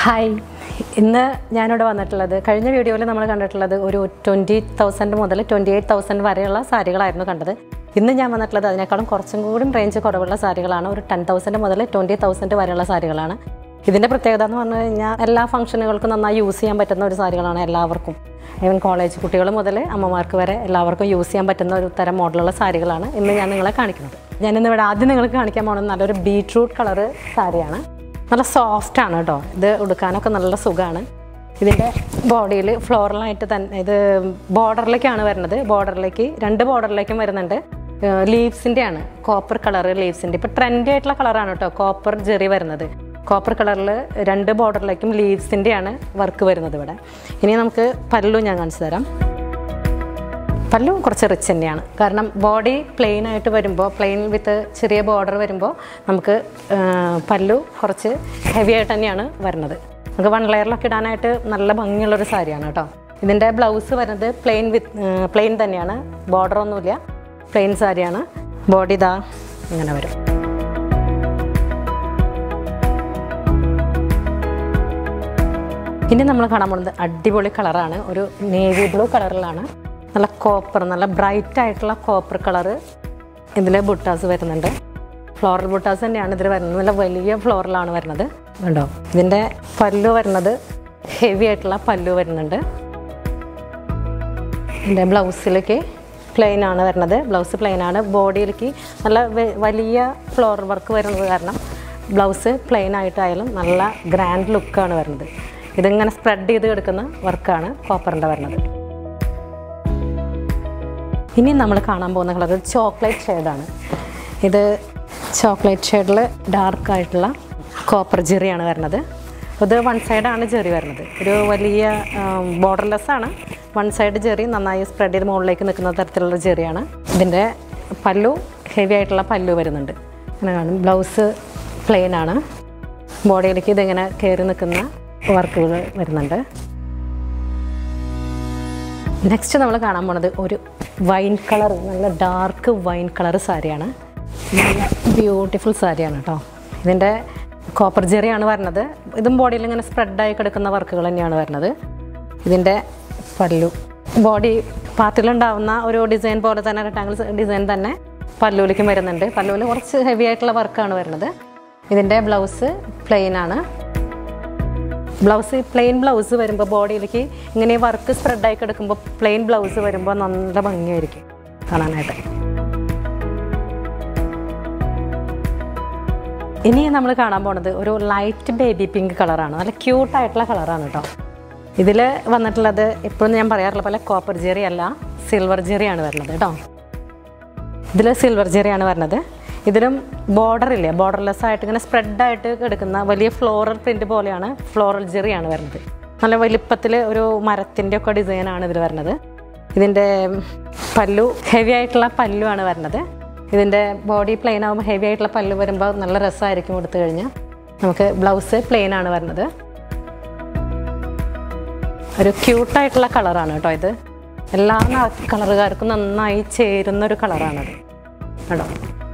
hi ഇന്ന് ഞാനിവിടെ വന്നിട്ടുള്ളത് കഴിഞ്ഞ വീഡിയോയിൽ നമ്മൾ കണ്ടിട്ടുള്ളത് ഒരു ട്വൻറ്റി തൗസൻഡ് മുതൽ ട്വൻറ്റി എയ്റ്റ് തൗസൻഡ് വരെയുള്ള സാരികളായിരുന്നു കണ്ടത് ഇന്ന് ഞാൻ വന്നിട്ടുള്ളത് അതിനേക്കാളും കുറച്ചും കൂടി റേഞ്ച് കുറവുള്ള സാരികളാണ് ഒരു ടെൻ തൗസൻഡ് മുതൽ ട്വൻറ്റി തൗസൻഡ് വരെയുള്ള സാരികളാണ് ഇതിൻ്റെ പ്രത്യേകത എന്ന് പറഞ്ഞു കഴിഞ്ഞാൽ എല്ലാ ഫംഗ്ഷനുകൾക്കും നന്നായി യൂസ് ചെയ്യാൻ പറ്റുന്ന ഒരു സാരികളാണ് എല്ലാവർക്കും ഈവൻ കോളേജ് കുട്ടികൾ മുതൽ അമ്മമാർക്ക് വരെ എല്ലാവർക്കും യൂസ് ചെയ്യാൻ പറ്റുന്ന ഒരു തരം മോഡലുള്ള സാരികളാണ് ഇന്ന് ഞാൻ നിങ്ങളെ കാണിക്കുന്നത് ഞാനിന്ന് ഇവിടെ ആദ്യം നിങ്ങൾക്ക് കാണിക്കാൻ പോകുന്നത് നല്ലൊരു ബീട്രൂട്ട് കളറ് സാരിയാണ് നല്ല സോഫ്റ്റ് ആണ് കേട്ടോ ഇത് ഉടുക്കാനൊക്കെ നല്ല സുഖമാണ് ഇതിൻ്റെ ബോഡിയിൽ ഫ്ലോറലായിട്ട് തന്നെ ഇത് ബോർഡറിലേക്കാണ് വരുന്നത് ബോർഡറിലേക്ക് രണ്ട് ബോർഡറിലേക്കും വരുന്നുണ്ട് ലീവ്സിൻ്റെ ആണ് കോപ്പർ കളർ ലീവ്സിൻ്റെ ഇപ്പോൾ ട്രെൻഡി ആയിട്ടുള്ള കളറാണ് കേട്ടോ കോപ്പർ ജെറി വരുന്നത് കോപ്പർ കളറിൽ രണ്ട് ബോർഡറിലേക്കും ലീവ്സിൻ്റെ ആണ് വർക്ക് വരുന്നത് ഇവിടെ ഇനി നമുക്ക് പല്ലു ഞാൻ കാണിച്ചു തരാം പല്ലു കുറച്ച് റിച്ച് തന്നെയാണ് കാരണം ബോഡി പ്ലെയിൻ ആയിട്ട് വരുമ്പോൾ പ്ലെയിൻ വിത്ത് ചെറിയ ബോർഡർ വരുമ്പോൾ നമുക്ക് ആ, പല്ലു കുറച്ച് ഹെവി ആയിട്ട് തന്നെയാണ് വരുന്നത് നമുക്ക് വൺ ലെയറിലൊക്കെ ഇടാനായിട്ട് നല്ല ഭംഗിയുള്ളൊരു സാരിയാണ് കേട്ടോ ഇതിൻ്റെ ബ്ലൗസ് വരുന്നത് പ്ലെയിൻ വിത്ത് പ്ലെയിൻ തന്നെയാണ് ബോർഡർ ഒന്നുമില്ല പ്ലെയിൻ സാരിയാണ് ബോഡി ഇതാ ഇങ്ങനെ വരും ഇനി നമ്മൾ കാണാൻ പോകുന്നത് അടിപൊളി കളറാണ് ഒരു നേവി ബ്ലൂ കളറിലാണ് നല്ല കോപ്പർ നല്ല ബ്രൈറ്റ് ആയിട്ടുള്ള കോപ്പർ കളറ് ഇതിൽ ബുട്ടാസ് വരുന്നുണ്ട് ഫ്ലോറൽ ബുട്ടാസ് തന്നെയാണ് ഇതിൽ വരുന്നത് നല്ല വലിയ ഫ്ലോറലാണ് വരുന്നത് കണ്ടോ ഇതിൻ്റെ പല്ലു വരുന്നത് ഹെവി ആയിട്ടുള്ള പല്ലു വരുന്നുണ്ട് ഇതിൻ്റെ ബ്ലൗസിലേക്ക് പ്ലെയിൻ ആണ് വരുന്നത് ബ്ലൗസ് പ്ലെയിൻ ആണ് ബോഡിയിലേക്ക് നല്ല വെ- വലിയ ഫ്ലോർ വർക്ക് വരുന്നത് കാരണം ബ്ലൗസ് പ്ലെയിൻ ആയിട്ടായാലും നല്ല ഗ്രാൻഡ് ലുക്കാണ് വരുന്നത് ഇതിങ്ങനെ സ്പ്രെഡ് ചെയ്ത് കിടക്കുന്ന വർക്കാണ് കോപ്പറിൻ്റെ വരുന്നത് ഇനി നമ്മൾ കാണാൻ പോകുന്ന കളർ ചോക്ലേറ്റ് ഷെയ്ഡാണ് ഇത് ചോക്ലേറ്റ് ഷെയ്ഡിൽ ഡാർക്ക് ആയിട്ടുള്ള കോപ്പർ ജെറിയാണ് വരുന്നത് ഇത് വൺ സൈഡാണ് ജെറി വരുന്നത് ഒരു വലിയ ബോർഡർലെസ് ആണ് വൺ സൈഡ് ജെറി നന്നായി സ്പ്രെഡ് ചെയ്ത് മുകളിലേക്ക് നിൽക്കുന്ന തരത്തിലുള്ള ജെറിയാണ് ഇതിൻ്റെ പല്ലു ഹെവി ആയിട്ടുള്ള പല്ലു വരുന്നുണ്ട് അങ്ങനെ കാണും ബ്ലൗസ് പ്ലെയിൻ ആണ് ബോഡിയിലേക്ക് ഇതിങ്ങനെ കയറി നിൽക്കുന്ന വർക്കുകൾ വരുന്നുണ്ട് നെക്സ്റ്റ് നമ്മൾ കാണാൻ പോണത് ഒരു വൈൻ കളർ നല്ല ഡാർക്ക് വൈൻ കളർ സാരിയാണ് നല്ല ബ്യൂട്ടിഫുൾ സാരിയാണ് കേട്ടോ ഇതിൻ്റെ കോപ്പർ ജെറിയാണ് വരുന്നത് ഇതും ബോഡിയിൽ ഇങ്ങനെ സ്പ്രെഡായി കിടക്കുന്ന വർക്കുകൾ തന്നെയാണ് വരുന്നത് ഇതിൻ്റെ പല്ലു ബോഡി പാർട്ടിലുണ്ടാവുന്ന ഒരു ഡിസൈൻ പോലെ തന്നെ റെക്ടാങ്കിൾ ഡിസൈൻ തന്നെ പല്ലുവിലേക്കും വരുന്നുണ്ട് പല്ലുവിൽ കുറച്ച് ഹെവി ആയിട്ടുള്ള വർക്കാണ് വരുന്നത് ഇതിൻ്റെ ബ്ലൗസ് പ്ലെയിൻ ആണ് ബ്ലൗസ് പ്ലെയിൻ ബ്ലൗസ് വരുമ്പോൾ ബോഡിയിലേക്ക് ഇങ്ങനെ വർക്ക് സ്പ്രെഡായി കിടക്കുമ്പോൾ പ്ലെയിൻ ബ്ലൗസ് വരുമ്പോൾ നല്ല ഭംഗിയായിരിക്കും കാണാനായിട്ട് ഇനി നമ്മൾ കാണാൻ പോണത് ഒരു ലൈറ്റ് ബേബി പിങ്ക് കളറാണ് നല്ല ക്യൂട്ടായിട്ടുള്ള കളറാണ് കേട്ടോ ഇതിൽ വന്നിട്ടുള്ളത് എപ്പോഴും ഞാൻ പറയാറുള്ള പോലെ കോപ്പർ ജെറി അല്ല സിൽവർ ജെറിയാണ് വരുന്നത് കേട്ടോ ഇതിൽ സിൽവർ ജെറിയാണ് വരുന്നത് ഇതിലും ബോർഡർ ഇല്ലേ ബോർഡർലെസ് ആയിട്ട് ഇങ്ങനെ സ്പ്രെഡായിട്ട് കിടക്കുന്ന വലിയ ഫ്ലോറൽ പ്രിൻ്റ് പോലെയാണ് ഫ്ലോറൽ ജെറിയാണ് വരുന്നത് നല്ല വലിപ്പത്തിൽ ഒരു മരത്തിൻ്റെ ഒക്കെ ഡിസൈനാണ് ഇതിൽ വരുന്നത് ഇതിൻ്റെ പല്ലു ഹെവി ആയിട്ടുള്ള പല്ലു ആണ് വരുന്നത് ഇതിൻ്റെ ബോഡി പ്ലെയിൻ ആകുമ്പോൾ ഹെവി ആയിട്ടുള്ള പല്ലു വരുമ്പോൾ നല്ല രസമായിരിക്കും എടുത്തു കഴിഞ്ഞാൽ നമുക്ക് ബ്ലൗസ് പ്ലെയിൻ ആണ് വരുന്നത് ഒരു ക്യൂട്ടായിട്ടുള്ള കളറാണ് കേട്ടോ ഇത് എല്ലാ കളറുകാർക്കും നന്നായി ചേരുന്ന ഒരു കളറാണത് കേട്ടോ